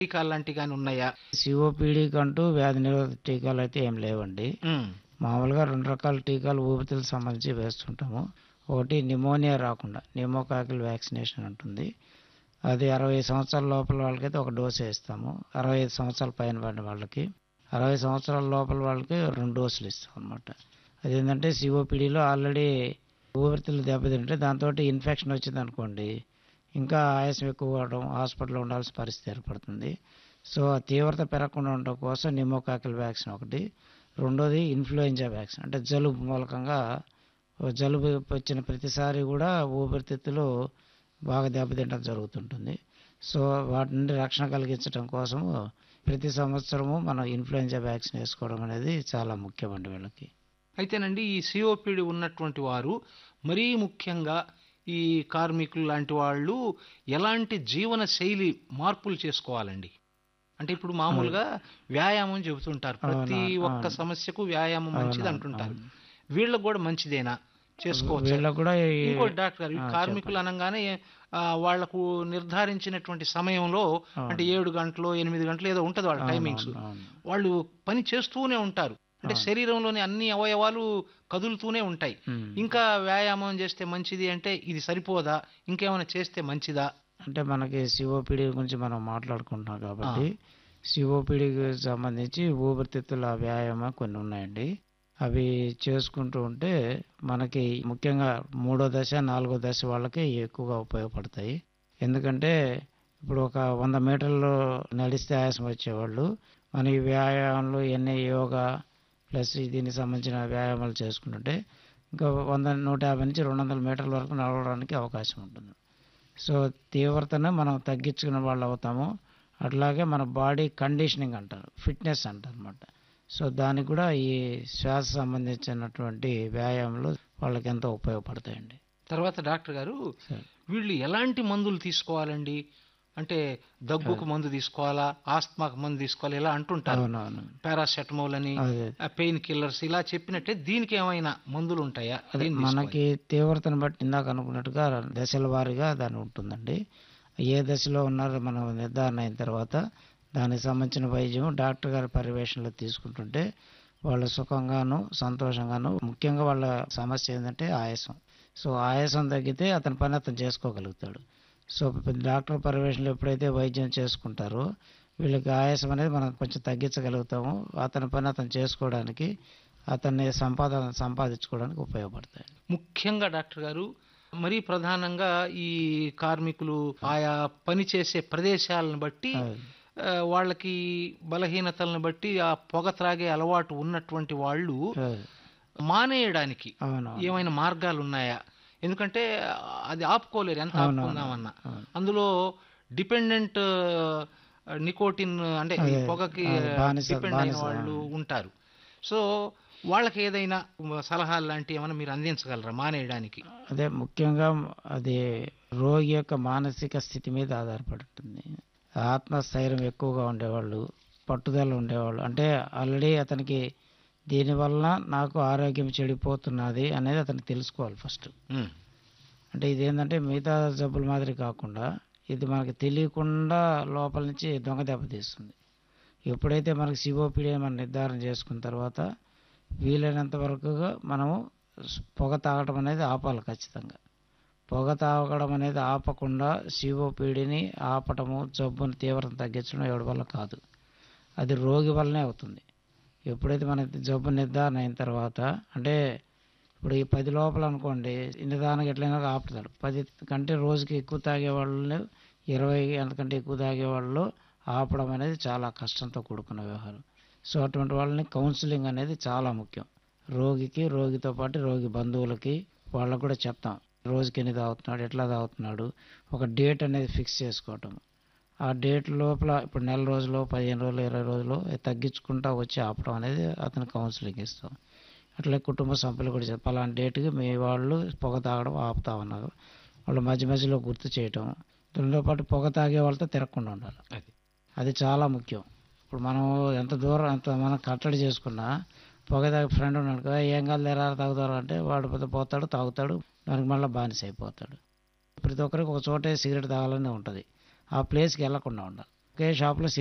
టీకాలు లాంటివి కానీ ఉన్నాయా సిఓపిడి కంటూ వ్యాధి నిరోధక టీకాలు అయితే ఏం లేవండి ఉమ్, మామూలుగా రెండు రకాల టీకాలు ఊపిరితిత్తులకు సంబంధించి వేస్తుంటాము ఒకటి నిమోనియా రాకుండా నిమోకాకిల్ వ్యాక్సినేషన్ ఉంటుంది అది అరవై సంవత్సరాల లోపల వాళ్ళకైతే ఒక డోసు వేస్తాము అరవై ఐదు సంవత్సరాల పైన పడిన వాళ్ళకి అరవై సంవత్సరాల లోపల వాళ్ళకి రెండు డోసులు ఇస్తాం అనమాట అదేంటంటే సిఓపిడిలో ఆల్రెడీ ఊపిరితిత్తులు దెబ్బతింటే దాంతో ఇన్ఫెక్షన్ వచ్చింది అనుకోండి ఇంకా ఆయాసం ఎక్కువ అవడం హాస్పిటల్లో ఉండాల్సిన పరిస్థితి ఏర్పడుతుంది సో ఆ తీవ్రత పెరగకుండా ఉండడం కోసం నిమోకాకిల్ వ్యాక్సిన్ ఒకటి రెండోది ఇన్ఫ్లుయెంజా వ్యాక్సిన్ అంటే జలుబు మూలకంగా ఓ జలుబు వచ్చిన ప్రతిసారి కూడా ఊపిరితిత్తులు బాగా దెబ్బతింటడం జరుగుతుంటుంది సో వాటి నుండి రక్షణ కలిగించడం కోసం ప్రతి సంవత్సరము మనం ఇన్ఫ్లుయెంజా వ్యాక్సిన్ వేసుకోవడం అనేది చాలా ముఖ్యమండి వీళ్ళకి అయితేనండి ఈ సిఓపిడి ఉన్నటువంటి వారు మరీ ముఖ్యంగా ఈ కార్మికులు లాంటి వాళ్ళు ఎలాంటి జీవన శైలి మార్పులు చేసుకోవాలండి అంటే ఇప్పుడు మామూలుగా వ్యాయామం చెబుతుంటారు ప్రతి అవునా, ఒక్క అవును. సమస్యకు వ్యాయామం మంచిది అవును, అంటుంటారు అవును. వీళ్ళకు కూడా మంచిదేనా చేసుకోవచ్చు వీళ్ళకు కూడా ఈ- ఇంకోటి డాక్టర్ గారు ఈ ఆ, కార్మికులు అనగానే ఆ, వాళ్లకు నిర్ధారించినటువంటి సమయంలో అంటే ఏడు గంటలు ఎనిమిది గంటలు ఏదో ఉంటది వాళ్ళ అవును, టైమింగ్స్ అవును, అవును. వాళ్ళు పని చేస్తూనే ఉంటారు అంటే అవును. శరీరంలోని అన్ని అవయవాలు కదులుతూనే ఉంటాయి ఉమ్. ఇంకా వ్యాయామం చేస్తే మంచిది అంటే ఇది సరిపోదా ఇంకేమైనా చేస్తే మంచిదా అంటే మనకి సిఓపిడి గురించి మనం మాట్లాడుకుంటున్నాం కాబట్టి సిఓపిడికి సంబంధించి ఊపిరితిత్తుల వ్యాయామం కొన్ని ఉన్నాయండి అవి చేసుకుంటూ ఉంటే మనకి ముఖ్యంగా మూడో దశ నాలుగో దశ వాళ్ళకి ఎక్కువగా ఉపయోగపడతాయి ఎందుకంటే ఇప్పుడు ఒక వంద మీటర్లు నడిస్తే ఆయాసం వచ్చేవాళ్ళు మన ఈ వ్యాయామాలు ఎన్ని యోగా ప్లస్ దీనికి సంబంధించిన వ్యాయామాలు చేసుకుంటుంటే ఇంకా వంద నూట యాభై నుంచి రెండు వందల మీటర్ల వరకు నడవడానికి అవకాశం ఉంటుంది సో తీవ్రతను మనం తగ్గించుకున్న వాళ్ళు అవుతాము అట్లాగే మన బాడీ కండిషనింగ్ అంటారు ఫిట్నెస్ అంటారు అనమాట సో దానికి కూడా ఈ శ్వాస సంబంధించినటువంటి వ్యాయామాలు వాళ్ళకి ఎంతో ఉపయోగపడతాయండి తర్వాత డాక్టర్ గారు సరే. వీళ్ళు ఎలాంటి మందులు తీసుకోవాలండి అంటే దగ్గుకు మందు తీసుకోవాలా ఆస్తమాకు మందు తీసుకోవాలి ఇలా అంటుంటారు అవునవును పారాసెటమాల్ అని అదే పెయిన్ కిల్లర్స్ ఇలా చెప్పినట్టే దీనికి ఏమైనా మందులు ఉంటాయా అదే ఏం మనకి తీవ్రతను బట్టి ఇందాక అనుకున్నట్టుగా దశల వారీగా దాని ఉంటుందండి ఏ దశలో ఉన్నారో మనం నిర్ధారణ అయిన తర్వాత దానికి సంబంధించిన వైద్యం డాక్టర్ గారి పర్యవేక్షణలో తీసుకుంటుంటే వాళ్ళు సుఖంగాను సంతోషంగాను ముఖ్యంగా వాళ్ళ సమస్య ఏంటంటే ఆయాసం సో ఆయాసం తగ్గితే అతని పని అతను చేసుకోగలుగుతాడు సో డాక్టర్ పర్యవేక్షణలో ఎప్పుడైతే వైద్యం చేసుకుంటారో వీళ్ళకి ఆయాసం అనేది మనం కొంచెం తగ్గించగలుగుతాము అతని పని అతను చేసుకోవడానికి అతన్ని సంపాదన సంపాదించుకోవడానికి ఉపయోగపడతాయి ముఖ్యంగా డాక్టర్ గారు మరీ ప్రధానంగా ఈ కార్మికులు ఆయా పని చేసే ప్రదేశాలను బట్టి ఆ, వాళ్ళకి బలహీనతలను బట్టి ఆ పొగ త్రాగే అలవాటు ఉన్నటువంటి వాళ్ళు మానేయడానికి అవును ఏమైనా మార్గాలు ఉన్నాయా ఎందుకంటే అది ఆపుకోలేరు ఎంత అవును, ఆపుకుందామన్నా అవును. అందులో డిపెండెంట్ నికోటిన్ అంటే ఈ అదే, పొగకి అదే, బానిస- డిపెండ్ అయిన బానిస, వాళ్ళు ఉంటారు సో వాళ్ళకి ఏదైనా సలహాలు లాంటివి ఏమైనా మీరు అందించగలరా మానేయడానికి అదే ముఖ్యంగా అది రోగి యొక్క మానసిక స్థితి మీద ఆధారపడి ఉంటుంది ఆత్మస్థైర్యం ఎక్కువగా ఉండేవాళ్ళు పట్టుదల ఉండేవాళ్ళు అంటే ఆల్రెడీ అతనికి దీనివల్ల నాకు ఆరోగ్యం చెడిపోతున్నది అనేది అతనికి తెలుసుకోవాలి ఫస్ట్ ఉమ్, అంటే ఇదేంటంటే మిగతా జబ్బుల మాదిరి కాకుండా ఇది మనకి తెలియకుండా లోపల నుంచి దొంగ దెబ్బ తీస్తుంది ఎప్పుడైతే మనకి సిఓపిడి మనం నిర్ధారణ చేసుకున్న తర్వాత వీలైనంత వరకుగా మనము స్- పొగ తాగడం అనేది ఆపాలి ఖచ్చితంగా పొగ తాగడం అనేది ఆపకుండా సిఓపిడిని ఆపటము జబ్బుని తీవ్రత తగ్గించడం ఎవరి వల్ల కాదు అది రోగి వల్లనే అవుతుంది ఎప్పుడైతే మన జబ్బు నిర్ధారణ అయిన తర్వాత అంటే ఇప్పుడు ఈ పది లోపల అనుకోండి నిదానంగా ఎట్లయినా ఆపుతాడు పది కంటే రోజుకి ఎక్కువ తాగే వాళ్ళు ఇరవై అంతకంటే ఎక్కువ తాగే వాళ్ళు ఆపడం అనేది చాలా కష్టంతో కూడుకున్న వ్యవహారం సో అటువంటి వాళ్ళని కౌన్సిలింగ్ అనేది చాలా ముఖ్యం రోగికి రోగితో పాటు రోగి బంధువులకి వాళ్ళకు కూడా చెప్తాం రోజుకి ఎన్ని తాగుతున్నాడు ఎట్లా తాగుతున్నాడు ఒక డేట్ అనేది ఫిక్స్ చేసుకోవటం ఆ డేట్ లోపల ఇప్పుడు నెల రోజులు పదిహేను రోజులు ఇరవై రోజులు తగ్గించుకుంటా వచ్చి ఆపడం అనేది అతను కౌన్సిలింగ్ ఇస్తాం అట్లే కుటుంబ సభ్యులు కూడా చెప్పాలి పలానా డేట్కి మీ వాళ్ళు పొగ తాగడం ఆపుతా ఉన్నారు వాళ్ళు మధ్య మధ్యలో గుర్తు చేయటం దానితో పాటు పొగ తాగే వాళ్ళతో తిరగకుండా ఉండాలి అది అది చాలా ముఖ్యం ఇప్పుడు మనం ఎంత దూరం ఎంత మనం కట్టడి చేసుకున్నా పొగ తాగే ఫ్రెండ్ ఉన్నాడు కదా ఏం కాదు లేరా తాగుతారు అంటే వాడు పోతే పోతాడు తాగుతాడు దానికి మళ్ళీ బానిస అయిపోతాడు ప్రతి ఒక్కరికి ఒక చోటే సిగరెట్ తాగాలని ఉంటుంది ఆ ప్లేస్కి వెళ్ళకుండా ఉండాలి ఒకే షాప్లో